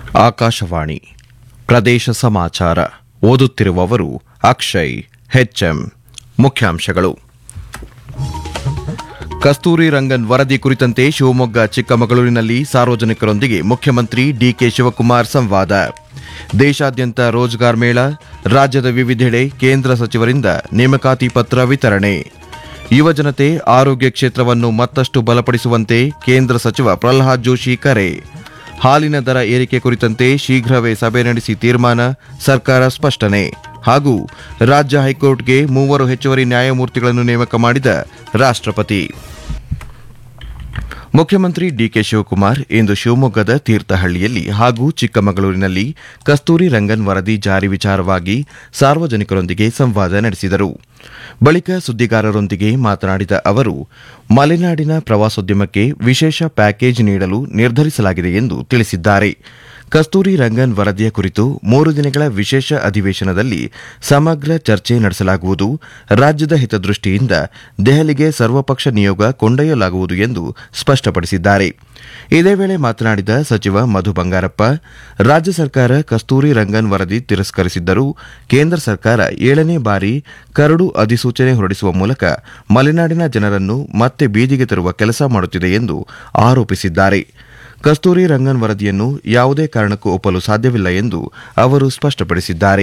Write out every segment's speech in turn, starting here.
ಆಕಾಶವಾಣಿ ಪ್ರದೇಶ ಸಮಾಚಾರ ಓದುತ್ತಿರುವವರು ಅಕ್ಷಯ್ ಹೆಚ್ಎಂ ಮುಖ್ಯಾಂಶಗಳು ಕಸ್ತೂರಿ ರಂಗನ್ ವರದಿ ಕುರಿತಂತೆ ಶಿವಮೊಗ್ಗ ಚಿಕ್ಕಮಗಳೂರಿನಲ್ಲಿ ಸಾರ್ವಜನಿಕರೊಂದಿಗೆ ಮುಖ್ಯಮಂತ್ರಿ ಡಿಕೆ ಶಿವಕುಮಾರ್ ಸಂವಾದ ದೇಶಾದ್ಯಂತ ರೋಜ್ಗಾರ್ ಮೇಳ ರಾಜ್ಯದ ವಿವಿಧೆಡೆ ಕೇಂದ್ರ ಸಚಿವರಿಂದ ನೇಮಕಾತಿ ಪತ್ರ ವಿತರಣೆ ಯುವಜನತೆ ಆರೋಗ್ಯ ಕ್ಷೇತ್ರವನ್ನು ಮತ್ತಷ್ಟು ಬಲಪಡಿಸುವಂತೆ ಕೇಂದ್ರ ಸಚಿವ ಪ್ರಲ್ಹಾದ್ ಜೋಶಿ ಕರೆ ಹಾಲಿನ ದರ ಏರಿಕೆ ಕುರಿತಂತೆ ಶೀಘ್ರವೇ ಸಭೆ ನಡೆಸಿ ತೀರ್ಮಾನ ಸರ್ಕಾರ ಸ್ಪಷ್ಟನೆ ಹಾಗೂ ರಾಜ್ಯ ಹೈಕೋರ್ಟ್ಗೆ ಮೂವರು ಹೆಚ್ಚುವರಿ ನ್ಯಾಯಮೂರ್ತಿಗಳನ್ನು ನೇಮಕ ಮಾಡಿದ ರಾಷ್ಟ್ರಪತಿ ಮುಖ್ಯಮಂತ್ರಿ ಡಿಕೆ ಶಿವಕುಮಾರ್ ಇಂದು ಶಿವಮೊಗ್ಗದ ತೀರ್ಥಹಳ್ಳಿಯಲ್ಲಿ ಹಾಗೂ ಚಿಕ್ಕಮಗಳೂರಿನಲ್ಲಿ ಕಸ್ತೂರಿ ರಂಗನ್ ವರದಿ ಜಾರಿ ವಿಚಾರವಾಗಿ ಸಾರ್ವಜನಿಕರೊಂದಿಗೆ ಸಂವಾದ ನಡೆಸಿದರು ಬಳಿಕ ಸುದ್ದಿಗಾರರೊಂದಿಗೆ ಮಾತನಾಡಿದ ಅವರು ಮಲೆನಾಡಿನ ಪ್ರವಾಸೋದ್ಯಮಕ್ಕೆ ವಿಶೇಷ ಪ್ಯಾಕೇಜ್ ನೀಡಲು ನಿರ್ಧರಿಸಲಾಗಿದೆ ಎಂದು ತಿಳಿಸಿದ್ದಾರೆ ಕಸ್ತೂರಿ ರಂಗನ್ ವರದಿಯ ಕುರಿತು ಮೂರು ದಿನಗಳ ವಿಶೇಷ ಅಧಿವೇಶನದಲ್ಲಿ ಸಮಗ್ರ ಚರ್ಚೆ ನಡೆಸಲಾಗುವುದು ರಾಜ್ಯದ ಹಿತದೃಷ್ಟಿಯಿಂದ ದೆಹಲಿಗೆ ಸರ್ವಪಕ್ಷ ನಿಯೋಗ ಕೊಂಡೊಯ್ಯಲಾಗುವುದು ಎಂದು ಸ್ಪಷ್ಟಪಡಿಸಿದ್ದಾರೆ ಇದೇ ವೇಳೆ ಮಾತನಾಡಿದ ಸಚಿವ ಮಧು ಬಂಗಾರಪ್ಪ ರಾಜ್ಯ ಸರ್ಕಾರ ಕಸ್ತೂರಿ ರಂಗನ್ ವರದಿ ತಿರಸ್ಕರಿಸಿದ್ದರೂ ಕೇಂದ್ರ ಸರ್ಕಾರ ಏಳನೇ ಬಾರಿ ಕರಡು ಅಧಿಸೂಚನೆ ಹೊರಡಿಸುವ ಮೂಲಕ ಮಲೆನಾಡಿನ ಜನರನ್ನು ಮತ್ತೆ ಬೀದಿಗೆ ತರುವ ಕೆಲಸ ಮಾಡುತ್ತಿದೆ ಎಂದು ಆರೋಪಿಸಿದ್ದಾರೆ ಕಸ್ತೂರಿ ರಂಗನ್ ವರದಿಯನ್ನು ಯಾವುದೇ ಕಾರಣಕ್ಕೂ ಒಪ್ಪಲು ಸಾಧ್ಯವಿಲ್ಲ ಎಂದು ಅವರು ಸ್ಪಷ್ಟಪಡಿಸಿದ್ದಾರೆ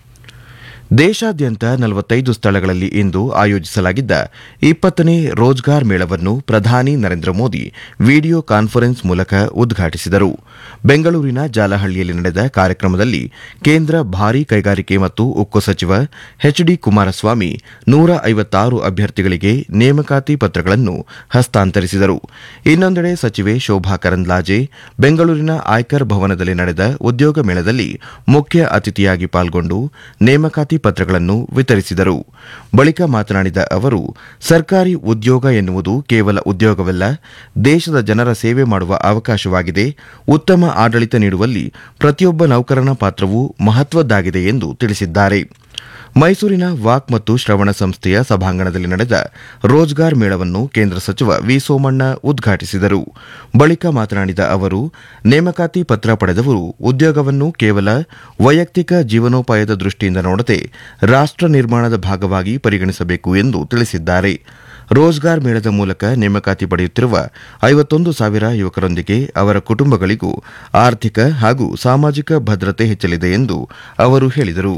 ದೇಶಾದ್ಯಂತ ನಲವತ್ತೈದು ಸ್ಥಳಗಳಲ್ಲಿ ಇಂದು ಆಯೋಜಿಸಲಾಗಿದ್ದ ಇಪ್ಪತ್ತನೇ ರೋಜ್ಗಾರ್ ಮೇಳವನ್ನು ಪ್ರಧಾನಿ ನರೇಂದ್ರ ಮೋದಿ ವಿಡಿಯೋ ಕಾನ್ಫರೆನ್ಸ್ ಮೂಲಕ ಉದ್ಘಾಟಿಸಿದರು ಬೆಂಗಳೂರಿನ ಜಾಲಹಳ್ಳಿಯಲ್ಲಿ ನಡೆದ ಕಾರ್ಯಕ್ರಮದಲ್ಲಿ ಕೇಂದ್ರ ಭಾರೀ ಕೈಗಾರಿಕೆ ಮತ್ತು ಉಕ್ಕು ಸಚಿವ ಎಚ್ ಡಿ ಕುಮಾರಸ್ವಾಮಿ ನೂರ ಐವತ್ತಾರು ಅಭ್ಯರ್ಥಿಗಳಿಗೆ ನೇಮಕಾತಿ ಪತ್ರಗಳನ್ನು ಹಸ್ತಾಂತರಿಸಿದರು ಇನ್ನೊಂದೆಡೆ ಸಚಿವೆ ಶೋಭಾ ಕರಂದ್ಲಾಜೆ ಬೆಂಗಳೂರಿನ ಆಯ್ಕರ್ ಭವನದಲ್ಲಿ ನಡೆದ ಉದ್ಯೋಗ ಮೇಳದಲ್ಲಿ ಮುಖ್ಯ ಅತಿಥಿಯಾಗಿ ಪಾಲ್ಗೊಂಡು ನೇಮಕಾತಿ ಪತ್ರಗಳನ್ನು ವಿತರಿಸಿದರು ಬಳಿಕ ಮಾತನಾಡಿದ ಅವರು ಸರ್ಕಾರಿ ಉದ್ಯೋಗ ಎನ್ನುವುದು ಕೇವಲ ಉದ್ಯೋಗವಲ್ಲ ದೇಶದ ಜನರ ಸೇವೆ ಮಾಡುವ ಅವಕಾಶವಾಗಿದೆ ಉತ್ತಮ ಆಡಳಿತ ನೀಡುವಲ್ಲಿ ಪ್ರತಿಯೊಬ್ಬ ನೌಕರನ ಪಾತ್ರವೂ ಮಹತ್ವದ್ದಾಗಿದೆ ಎಂದು ತಿಳಿಸಿದ್ದಾರೆ ಮೈಸೂರಿನ ವಾಕ್ ಮತ್ತು ಶ್ರವಣ ಸಂಸ್ಥೆಯ ಸಭಾಂಗಣದಲ್ಲಿ ನಡೆದ ರೋಜ್ಗಾರ್ ಮೇಳವನ್ನು ಕೇಂದ್ರ ಸಚಿವ ವಿ ಸೋಮಣ್ಣ ಉದ್ಘಾಟಿಸಿದರು ಬಳಿಕ ಮಾತನಾಡಿದ ಅವರು ನೇಮಕಾತಿ ಪತ್ರ ಪಡೆದವರು ಉದ್ಯೋಗವನ್ನು ಕೇವಲ ವೈಯಕ್ತಿಕ ಜೀವನೋಪಾಯದ ದೃಷ್ಟಿಯಿಂದ ನೋಡದೆ ರಾಷ್ಟ ನಿರ್ಮಾಣದ ಭಾಗವಾಗಿ ಪರಿಗಣಿಸಬೇಕು ಎಂದು ತಿಳಿಸಿದ್ದಾರೆ ರೋಜ್ಗಾರ್ ಮೇಳದ ಮೂಲಕ ನೇಮಕಾತಿ ಪಡೆಯುತ್ತಿರುವ ಐವತ್ತೊಂದು ಸಾವಿರ ಯುವಕರೊಂದಿಗೆ ಅವರ ಕುಟುಂಬಗಳಿಗೂ ಆರ್ಥಿಕ ಹಾಗೂ ಸಾಮಾಜಿಕ ಭದ್ರತೆ ಹೆಚ್ಚಲಿದೆ ಎಂದು ಅವರು ಹೇಳಿದರು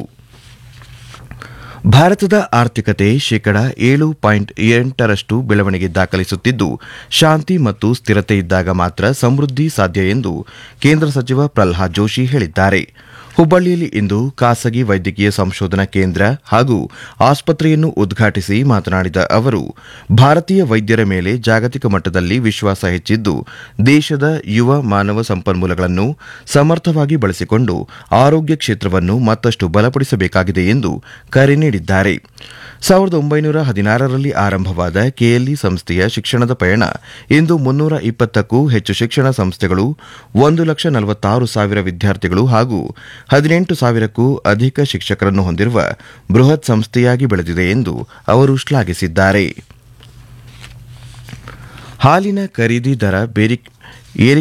ಭಾರತದ ಆರ್ಥಿಕತೆ ಶೇಕಡ ಏಳು ಪಾಯಿಂಟ್ ಎಂಟರಷ್ಟು ಬೆಳವಣಿಗೆ ದಾಖಲಿಸುತ್ತಿದ್ದು ಶಾಂತಿ ಮತ್ತು ಸ್ಥಿರತೆ ಇದ್ದಾಗ ಮಾತ್ರ ಸಮೃದ್ಧಿ ಸಾಧ್ಯ ಎಂದು ಕೇಂದ್ರ ಸಚಿವ ಪ್ರಲ್ಹಾದ್ ಜೋಶಿ ಹೇಳಿದ್ದಾರೆ ಹುಬ್ಬಳ್ಳಿಯಲ್ಲಿ ಇಂದು ಖಾಸಗಿ ವೈದ್ಯಕೀಯ ಸಂಶೋಧನಾ ಕೇಂದ್ರ ಹಾಗೂ ಆಸ್ಪತ್ರೆಯನ್ನು ಉದ್ಘಾಟಿಸಿ ಮಾತನಾಡಿದ ಅವರು ಭಾರತೀಯ ವೈದ್ಯರ ಮೇಲೆ ಜಾಗತಿಕ ಮಟ್ಟದಲ್ಲಿ ವಿಶ್ವಾಸ ಹೆಚ್ಚಿದ್ದು ದೇಶದ ಯುವ ಮಾನವ ಸಂಪನ್ಮೂಲಗಳನ್ನು ಸಮರ್ಥವಾಗಿ ಬಳಸಿಕೊಂಡು ಆರೋಗ್ಯ ಕ್ಷೇತ್ರವನ್ನು ಮತ್ತಷ್ಟು ಬಲಪಡಿಸಬೇಕಾಗಿದೆ ಎಂದು ಕರೆ ನೀಡಿದ್ದಾರೆ ಸಾವಿರದ ಒಂಬೈನೂರ ಹದಿನಾರರಲ್ಲಿ ಆರಂಭವಾದ ಕೆಎಲ್ಇ ಸಂಸ್ಥೆಯ ಶಿಕ್ಷಣದ ಪಯಣ ಇಂದು ಮುನ್ನೂರ ಇಪ್ಪತ್ತಕ್ಕೂ ಹೆಚ್ಚು ಶಿಕ್ಷಣ ಸಂಸ್ಥೆಗಳು ಒಂದು ಲಕ್ಷ ನಲವತ್ತಾರು ಸಾವಿರ ವಿದ್ಯಾರ್ಥಿಗಳು ಹಾಗೂ ಹದಿನೆಂಟು ಸಾವಿರಕ್ಕೂ ಅಧಿಕ ಶಿಕ್ಷಕರನ್ನು ಹೊಂದಿರುವ ಬೃಹತ್ ಸಂಸ್ಥೆಯಾಗಿ ಬೆಳೆದಿದೆ ಎಂದು ಅವರು ಶ್ಲಾಘಿಸಿದ್ದಾರೆ ಹಾಲಿನ ಖರೀದಿ ದರ ಬೇರಿ